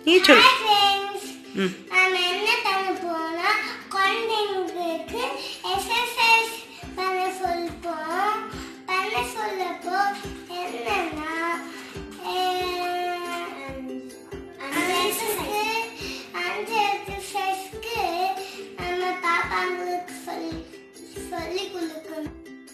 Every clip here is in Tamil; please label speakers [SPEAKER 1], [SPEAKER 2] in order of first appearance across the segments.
[SPEAKER 1] நீ சொல்லு
[SPEAKER 2] Hi friends.
[SPEAKER 1] ம்
[SPEAKER 2] நாம என்ன பண்ண போனா குழந்தைங்களுக்கு எக்ஸசைஸ் பண்ண சொல்லிப்போம் பண்ண சொல்லப்போ என்னன்னா அஞ்சு அஞ்சு எக்ஸசைஸ்க்கு நம்ம பாப்பாங்களுக்கு சொல்லி சொல்லி கொடுக்கணும்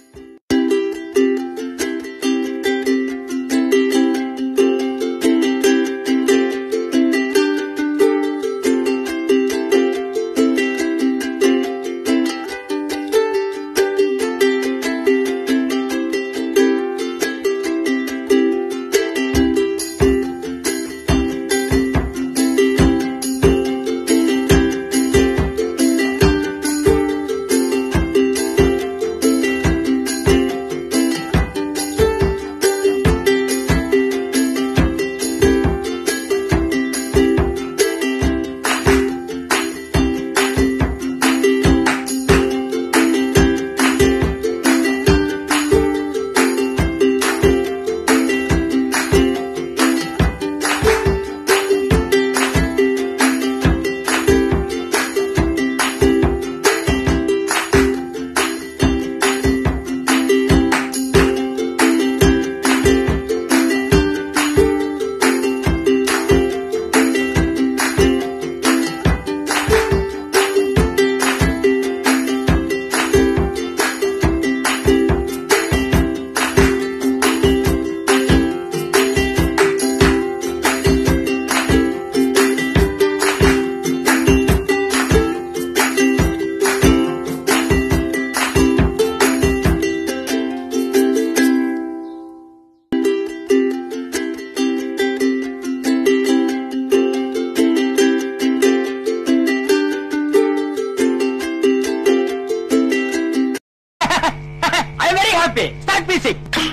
[SPEAKER 3] I am very happy. Start music.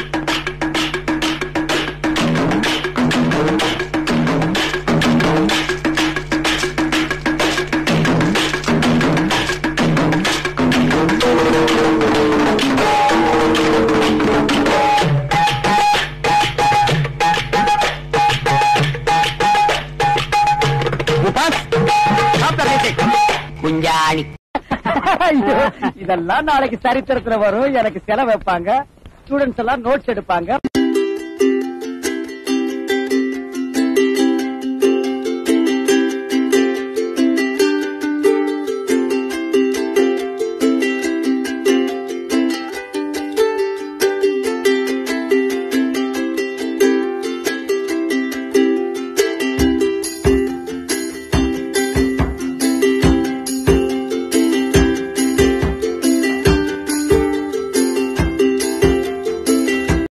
[SPEAKER 3] Upas, stop the music. குஞ்சாணி
[SPEAKER 4] ஐயோ, இதெல்லாம் நாளைக்கு சரித்திரத்துல வரும் எனக்கு செலவு வைப்பாங்க ஸ்டூடெண்ட்ஸ் எல்லாம் நோட்ஸ் எடுப்பாங்க